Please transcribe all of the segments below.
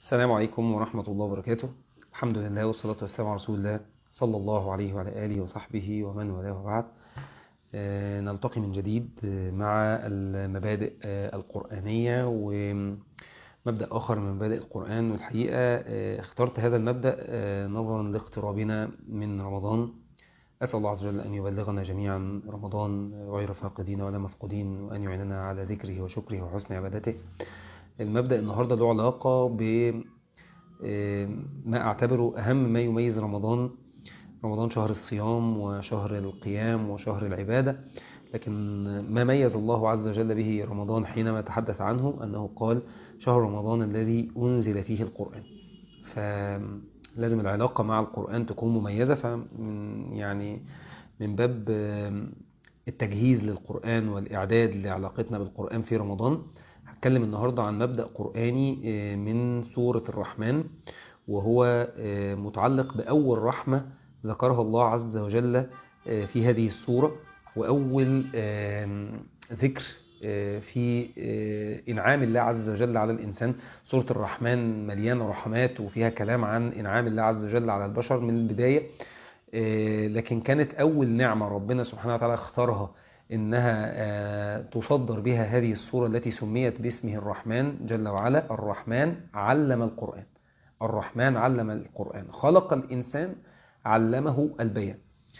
السلام عليكم ورحمة الله وبركاته الحمد لله والصلاة والسلام على رسول الله صلى الله عليه وعلى آله وصحبه ومن والاه وبعد آه، نلتقي من جديد آه، مع المبادئ آه، القرآنية ومبدأ آخر من مبادئ القرآن والحقيقة آه، اخترت هذا المبدأ آه، نظرا لاقترابنا من رمضان أسأل الله عز وجل أن يبلغنا جميعا رمضان غير فاقدين ولا مفقودين وأن يعيننا على ذكره وشكره وحسن عبادته المبدأ النهاردة له علاقة ب آه، ما أعتبره أهم ما يميز رمضان رمضان شهر الصيام وشهر القيام وشهر العبادة لكن ما ميز الله عز وجل به رمضان حينما تحدث عنه أنه قال شهر رمضان الذي أنزل فيه القرآن فلازم العلاقة مع القرآن تكون مميزة فمن يعني من باب آه، التجهيز للقرآن والإعداد لعلاقتنا بالقرآن في رمضان هتكلم النهاردة عن مبدأ قرآني آه، من سورة الرحمن وهو آه، متعلق بأول رحمة ذكرها الله عز وجل آه، في هذه السورة وأول آم، ذكر آه، في آه، إنعام الله عز وجل على الإنسان سورة الرحمن مليانة رحمات وفيها كلام عن إنعام الله عز وجل على البشر من البداية آه، لكن كانت أول نعمة ربنا سبحانه وتعالى اختارها إنها آه، تصدر بها هذه السورة التي سميت باسمه الرحمن جل وعلا الرحمن علم القرآن الرحمن علم القرآن خلق الإنسان علمه البيان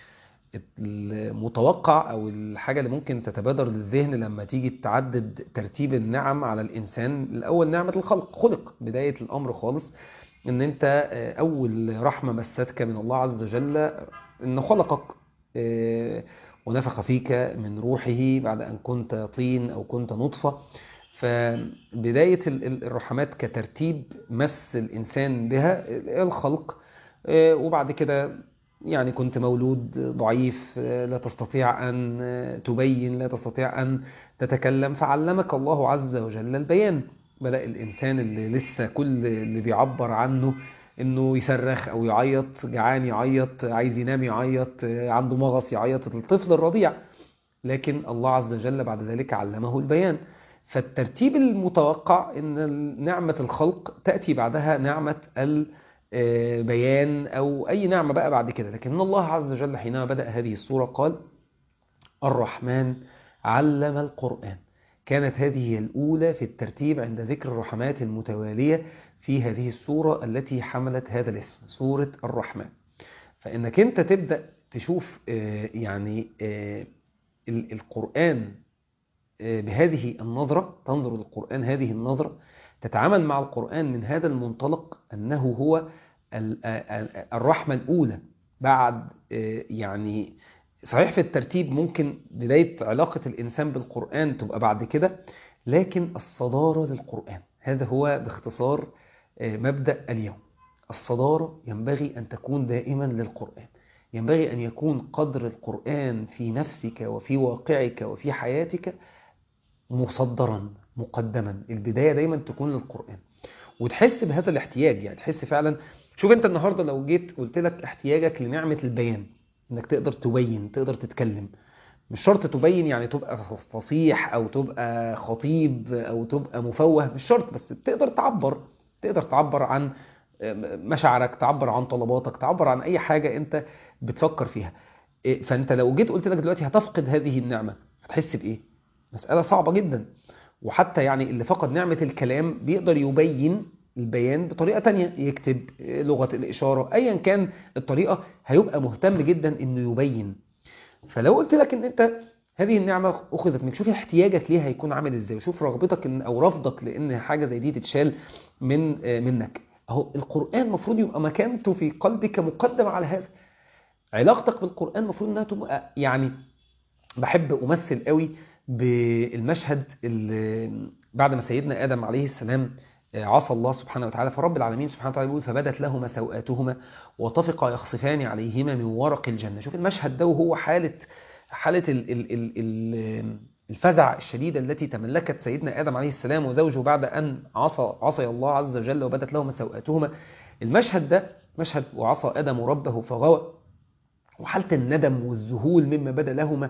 المتوقع أو الحاجة اللي ممكن تتبادر للذهن لما تيجي تعدد ترتيب النعم على الإنسان الأول نعمة الخلق خلق بداية الأمر خالص إن أنت آه، أول رحمة مستك من الله عز وجل إنه خلقك آه، ونفخ فيك من روحه بعد أن كنت طين أو كنت نطفة فبداية ال- ال- الرحمات كترتيب مس الإنسان بها الخلق آه، وبعد كده يعني كنت مولود ضعيف آه، لا تستطيع أن آه، تبين لا تستطيع أن تتكلم فعلمك الله عز وجل البيان بدأ الإنسان اللي لسه كل اللي بيعبر عنه انه يصرخ او يعيط جعان يعيط عايز ينام يعيط آه، عنده مغص يعيط الطفل الرضيع لكن الله عز وجل بعد ذلك علمه البيان فالترتيب المتوقع ان نعمة الخلق تأتي بعدها نعمة البيان او اي نعمة بقى بعد كده لكن الله عز وجل حينما بدأ هذه السورة قال الرحمن علم القرآن كانت هذه هي الأولى في الترتيب عند ذكر الرحمات المتوالية في هذه السورة التي حملت هذا الاسم سورة الرحمن فإنك أنت تبدأ تشوف آه، يعني آه، ال- القرآن آه، بهذه النظرة تنظر للقرآن هذه النظرة تتعامل مع القرآن من هذا المنطلق أنه هو ال- آه، آه، الرحمة الأولى بعد آه، يعني صحيح في الترتيب ممكن بداية علاقة الإنسان بالقرآن تبقى بعد كده لكن الصدارة للقرآن هذا هو باختصار آه، مبدأ اليوم الصدارة ينبغي أن تكون دائما للقرآن ينبغي أن يكون قدر القرآن في نفسك وفي واقعك وفي حياتك مصدرا مقدما البداية دايما تكون للقرآن وتحس بهذا الاحتياج يعني تحس فعلا شوف انت النهاردة لو جيت قلت لك احتياجك لنعمة البيان انك تقدر تبين تقدر تتكلم مش شرط تبين يعني تبقى فصيح او تبقى خطيب او تبقى مفوه مش شرط بس تقدر تعبر تقدر تعبر عن مشاعرك تعبر عن طلباتك تعبر عن اي حاجة انت بتفكر فيها إيه، فانت لو جيت قلت لك دلوقتي هتفقد هذه النعمة هتحس بايه مسألة صعبة جدا وحتى يعني اللي فقد نعمة الكلام بيقدر يبين البيان بطريقة تانية يكتب إيه، لغة الإشارة أيا كان الطريقة هيبقى مهتم جدا إنه يبين فلو قلت لك ان انت هذه النعمة أخذت منك شوف احتياجك ليها هيكون عامل ازاي وشوف رغبتك إن أو رفضك لأن حاجة زي دي تتشال من آه، منك أهو القرآن المفروض يبقى مكانته في قلبك مقدم على هذا علاقتك بالقرآن المفروض انها تبقى يعني بحب أمثل قوي بالمشهد اللي بعد ما سيدنا آدم عليه السلام عصى الله سبحانه وتعالى فرب العالمين سبحانه وتعالى يقول فبدت لهما سوآتهما وطفقا يخصفان عليهما من ورق الجنة شوف المشهد ده وهو حالة حالة ال ال ال ال الفزع الشديدة التي تملكت سيدنا آدم عليه السلام وزوجه بعد أن عصى عصي الله عز وجل وبدت لهما سوآتهما المشهد ده مشهد وعصى آدم ربه فغوى وحالة الندم والذهول مما بدا لهما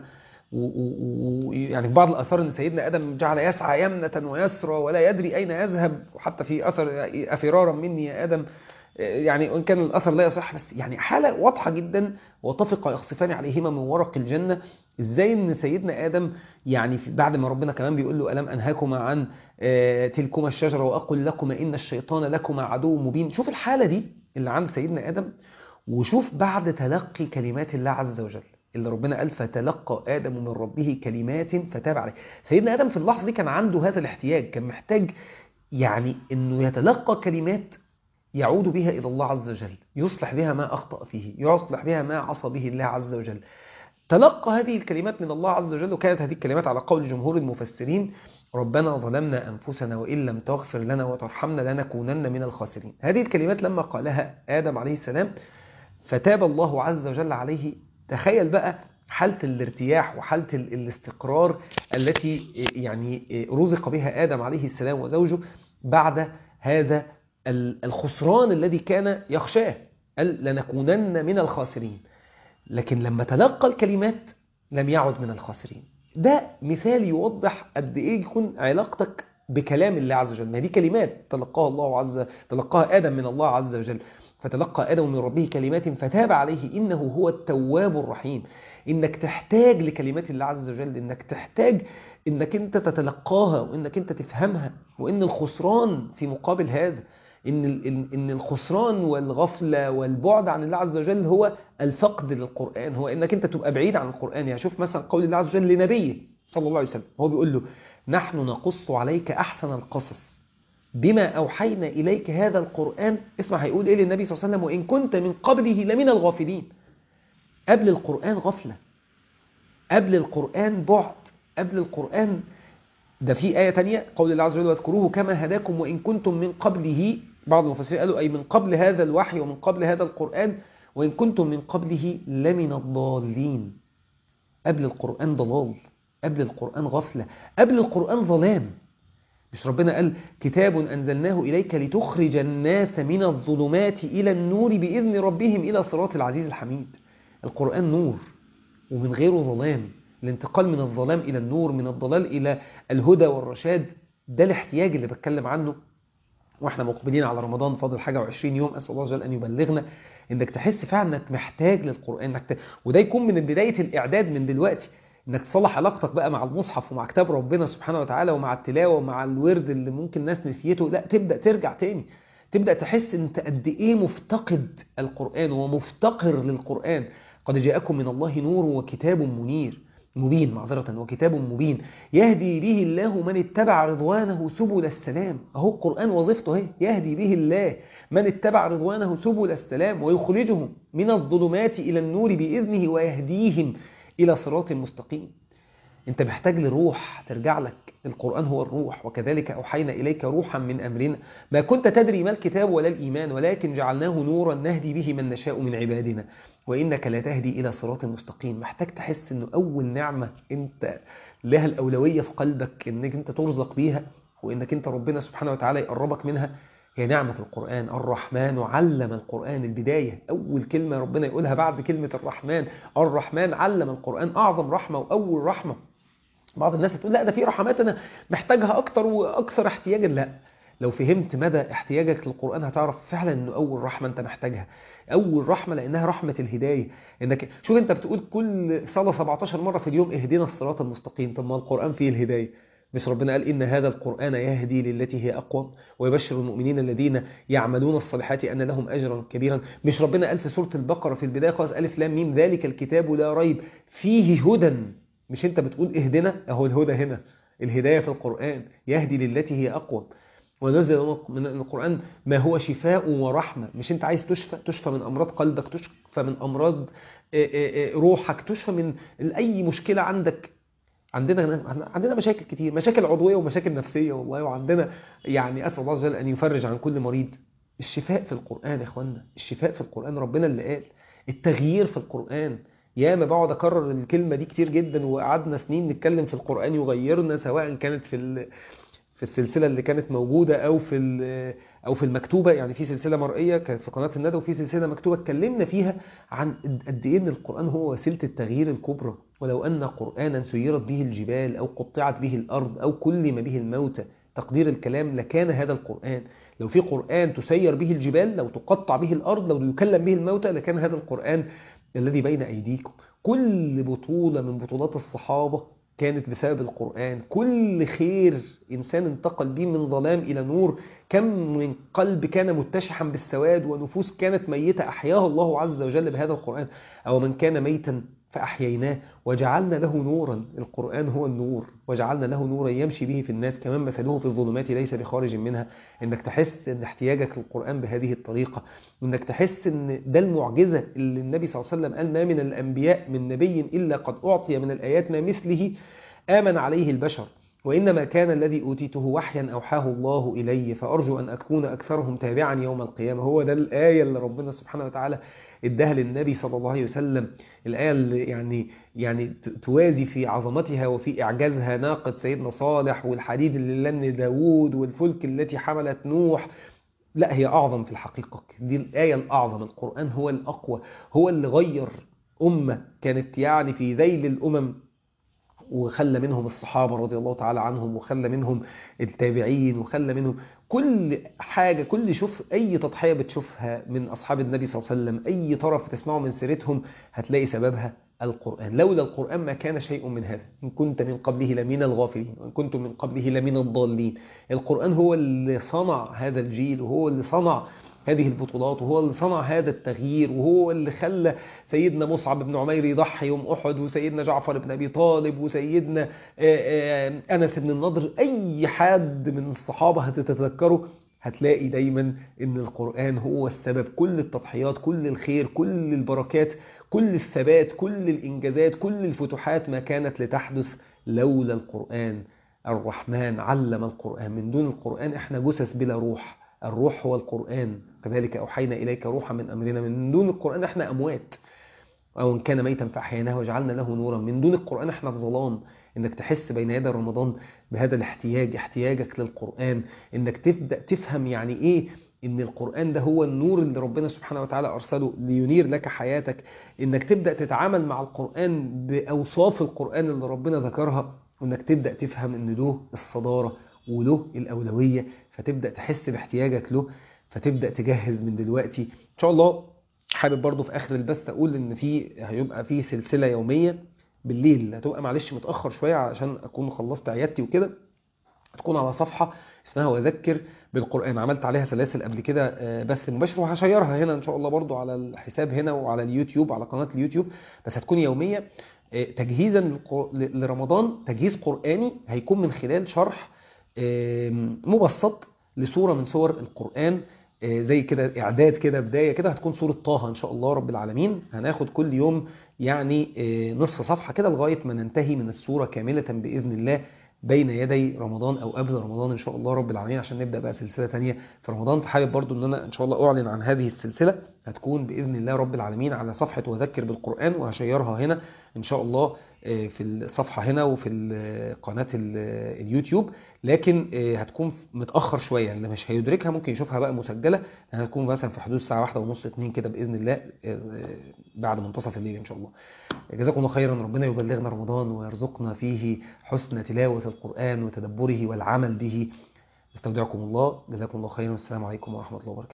ويعني في بعض الآثار أن سيدنا آدم جعل يسعى يمنة ويسرى ولا يدري أين يذهب وحتى في أثر أفرارا مني يا آدم يعني وإن كان الأثر لا يصح بس يعني حالة واضحة جدا واتفق يخصفان عليهما من ورق الجنة إزاي أن سيدنا آدم يعني بعد ما ربنا كمان بيقول له ألم أنهاكما عن تلكما الشجرة وأقول لكما إن الشيطان لكما عدو مبين شوف الحالة دي اللي عند سيدنا آدم وشوف بعد تلقي كلمات الله عز وجل اللي ربنا قال فتلقى آدم من ربه كلمات فتاب عليه سيدنا آدم في اللحظة دي كان عنده هذا الاحتياج كان محتاج يعني أنه يتلقى كلمات يعود بها إلى الله عز وجل يصلح بها ما أخطأ فيه يصلح بها ما عصى به الله عز وجل تلقى هذه الكلمات من الله عز وجل وكانت هذه الكلمات على قول جمهور المفسرين ربنا ظلمنا أنفسنا وإن لم تغفر لنا وترحمنا لنكونن من الخاسرين هذه الكلمات لما قالها آدم عليه السلام فتاب الله عز وجل عليه تخيل بقى حالة الارتياح وحالة الاستقرار التي يعني رزق بها آدم عليه السلام وزوجه بعد هذا الخسران الذي كان يخشاه قال لنكونن من الخاسرين لكن لما تلقى الكلمات لم يعد من الخاسرين ده مثال يوضح قد ايه يكون علاقتك بكلام الله عز وجل ما دي كلمات تلقاها الله عز تلقاها آدم من الله عز وجل فتلقى آدم من ربه كلمات فتاب عليه إنه هو التواب الرحيم إنك تحتاج لكلمات الله عز وجل إنك تحتاج إنك أنت تتلقاها وإنك أنت تفهمها وإن الخسران في مقابل هذا إن إن الخسران والغفلة والبعد عن الله عز وجل هو الفقد للقرآن هو إنك أنت تبقى بعيد عن القرآن يعني شوف مثلا قول الله عز وجل لنبيه صلى الله عليه وسلم هو بيقول له نحن نقص عليك أحسن القصص بما أوحينا إليك هذا القرآن اسمع هيقول إيه للنبي صلى الله عليه وسلم وإن كنت من قبله لمن الغافلين قبل القرآن غفلة قبل القرآن بعد قبل القرآن ده في آية تانية قول الله عز وجل واذكروه كما هداكم وإن كنتم من قبله بعض المفسرين قالوا أي من قبل هذا الوحي ومن قبل هذا القرآن وإن كنتم من قبله لمن الضالين قبل القرآن ضلال قبل القرآن غفلة قبل القرآن ظلام مش ربنا قال كتاب أنزلناه إليك لتخرج الناس من الظلمات إلى النور بإذن ربهم إلى صراط العزيز الحميد القرآن نور ومن غيره ظلام الانتقال من الظلام إلى النور من الضلال إلى الهدى والرشاد ده الاحتياج اللي بتكلم عنه واحنا مقبلين على رمضان فاضل حاجة وعشرين يوم أسأل الله جل أن يبلغنا انك تحس فعلا انك محتاج للقرآن انك ت... وده يكون من بداية الإعداد من دلوقتي انك تصلح علاقتك بقى مع المصحف ومع كتاب ربنا سبحانه وتعالى ومع التلاوة ومع الورد اللي ممكن ناس نسيته لا تبدأ ترجع تاني تبدأ تحس انت قد ايه مفتقد القرآن ومفتقر للقرآن قد جاءكم من الله نور وكتاب منير مبين معذرة وكتاب مبين يهدي به الله من اتبع رضوانه سبل السلام أهو القرآن وظيفته هي يهدي به الله من اتبع رضوانه سبل السلام ويخرجهم من الظلمات إلى النور بإذنه ويهديهم إلى صراط مستقيم انت محتاج لروح ترجع لك القرآن هو الروح وكذلك أوحينا إليك روحا من أمرنا ما كنت تدري ما الكتاب ولا الإيمان ولكن جعلناه نورا نهدي به من نشاء من عبادنا وإنك لا تهدي إلى صراط مستقيم محتاج تحس أنه أول نعمة أنت لها الأولوية في قلبك أنك أنت ترزق بيها وإنك أنت ربنا سبحانه وتعالى يقربك منها هي نعمة القرآن الرحمن علم القرآن البداية أول كلمة ربنا يقولها بعد كلمة الرحمن الرحمن علم القرآن أعظم رحمة وأول رحمة بعض الناس تقول لا ده في رحمات أنا محتاجها أكتر وأكثر احتياجا لا لو فهمت مدى احتياجك للقرآن هتعرف فعلا أنه أول رحمة أنت محتاجها أول رحمة لأنها رحمة الهداية إنك شوف أنت بتقول كل صلاة 17 مرة في اليوم اهدنا الصراط المستقيم طب ما القرآن فيه الهداية مش ربنا قال إن هذا القرآن يهدي للتي هي أقوم ويبشر المؤمنين الذين يعملون الصالحات أن لهم أجرا كبيرا مش ربنا قال في سورة البقرة في البداية خالص ألف لام ميم ذلك الكتاب لا ريب فيه هدى مش أنت بتقول اهدنا أهو الهدى هنا الهداية في القرآن يهدي للتي هي أقوم ونزل من القرآن ما هو شفاء ورحمة مش انت عايز تشفى تشفى من أمراض قلبك تشفى من أمراض روحك تشفى من أي مشكلة عندك عندنا عندنا مشاكل كتير مشاكل عضوية ومشاكل نفسية والله وعندنا يعني أسأل الله عز وجل أن يفرج عن كل مريض الشفاء في القرآن يا إخوانا الشفاء في القرآن ربنا اللي قال التغيير في القرآن يا ما بقعد أكرر الكلمة دي كتير جدا وقعدنا سنين نتكلم في القرآن يغيرنا سواء كانت في في السلسلة اللي كانت موجودة أو في ال- أو في المكتوبة يعني في سلسلة مرئية كانت في قناة الندى وفي سلسلة مكتوبة اتكلمنا فيها عن قد إيه إن القرآن هو وسيلة التغيير الكبرى ولو أن قرآنا سيرت به الجبال أو قطعت به الأرض أو كلم به الموتى تقدير الكلام لكان هذا القرآن لو في قرآن تسير به الجبال لو تقطع به الأرض لو يكلم به الموتى لكان هذا القرآن الذي بين أيديكم كل بطولة من بطولات الصحابة كانت بسبب القرآن كل خير إنسان انتقل به من ظلام إلى نور كم من قلب كان متشحا بالسواد ونفوس كانت ميتة أحياها الله عز وجل بهذا القرآن أو من كان ميتا فأحييناه وجعلنا له نورا القرآن هو النور وجعلنا له نورا يمشي به في الناس كمان مثله في الظلمات ليس بخارج منها انك تحس ان احتياجك للقرآن بهذه الطريقة انك تحس ان ده المعجزة اللي النبي صلى الله عليه وسلم قال ما من الأنبياء من نبي إلا قد أعطي من الآيات ما مثله آمن عليه البشر وإنما كان الذي أوتيته وحيا أوحاه الله إلي فأرجو أن أكون أكثرهم تابعا يوم القيامة هو ده الآية اللي ربنا سبحانه وتعالى اداها للنبي صلى الله عليه وسلم الآية اللي يعني يعني توازي في عظمتها وفي إعجازها ناقة سيدنا صالح والحديد اللي لن داوود والفلك التي حملت نوح لا هي أعظم في الحقيقة دي الآية الأعظم القرآن هو الأقوى هو اللي غير أمة كانت يعني في ذيل الأمم وخلى منهم الصحابة رضي الله تعالى عنهم وخلى منهم التابعين وخلى منهم كل حاجة كل شوف أي تضحية بتشوفها من أصحاب النبي صلى الله عليه وسلم أي طرف تسمعه من سيرتهم هتلاقي سببها القرآن لولا القرآن ما كان شيء من هذا إن كنت من قبله لمن الغافلين وإن كنتم من قبله لمن الضالين القرآن هو اللي صنع هذا الجيل وهو اللي صنع هذه البطولات وهو اللي صنع هذا التغيير وهو اللي خلى سيدنا مصعب بن عمير يضحي يوم أحد وسيدنا جعفر بن أبي طالب وسيدنا أنس بن النضر أي حد من الصحابة هتتذكره هتلاقي دايما ان القرآن هو السبب كل التضحيات كل الخير كل البركات كل الثبات كل الإنجازات كل الفتوحات ما كانت لتحدث لولا القرآن الرحمن علم القرآن من دون القرآن احنا جثث بلا روح الروح هو القرآن كذلك أوحينا إليك روحا من أمرنا من دون القرآن احنا أموات أو إن كان ميتا فأحييناه وجعلنا له نورا من دون القرآن احنا في ظلام انك تحس بين يدي رمضان بهذا الاحتياج احتياجك للقرآن انك تبدأ تفهم يعني ايه ان القرآن ده هو النور اللي ربنا سبحانه وتعالى أرسله لينير لك حياتك انك تبدأ تتعامل مع القرآن بأوصاف القرآن اللي ربنا ذكرها وانك تبدأ تفهم ان له الصدارة وله الأولوية فتبدأ تحس باحتياجك له فتبدأ تجهز من دلوقتي إن شاء الله حابب برضو في آخر البث أقول إن في هيبقى في سلسلة يومية بالليل هتبقى معلش متأخر شوية علشان أكون خلصت عيادتي وكده هتكون على صفحة اسمها وذكر بالقرآن عملت عليها سلاسل قبل كده بث مباشر وهشيرها هنا إن شاء الله برضو على الحساب هنا وعلى اليوتيوب على قناة اليوتيوب بس هتكون يومية تجهيزا لرمضان تجهيز قرآني هيكون من خلال شرح مبسط لسورة من سور القرآن زي كده إعداد كده بداية كده هتكون سورة طه إن شاء الله رب العالمين هناخد كل يوم يعني نصف صفحة كده لغاية ما ننتهي من السورة كاملة بإذن الله بين يدي رمضان أو قبل رمضان إن شاء الله رب العالمين عشان نبدأ بقى سلسلة تانية في رمضان فحابب برضو أن أنا إن شاء الله أعلن عن هذه السلسلة هتكون بإذن الله رب العالمين على صفحة وذكر بالقرآن وهشيرها هنا إن شاء الله في الصفحة هنا وفي قناة اليوتيوب لكن هتكون متأخر شوية اللي مش هيدركها ممكن يشوفها بقى مسجلة هتكون مثلا في حدود الساعة واحدة ونص اتنين كده بإذن الله بعد منتصف الليل إن شاء الله جزاكم الله خيرا ربنا يبلغنا رمضان ويرزقنا فيه حسن تلاوة القرآن وتدبره والعمل به استودعكم الله جزاكم الله خيرا والسلام عليكم ورحمة الله وبركاته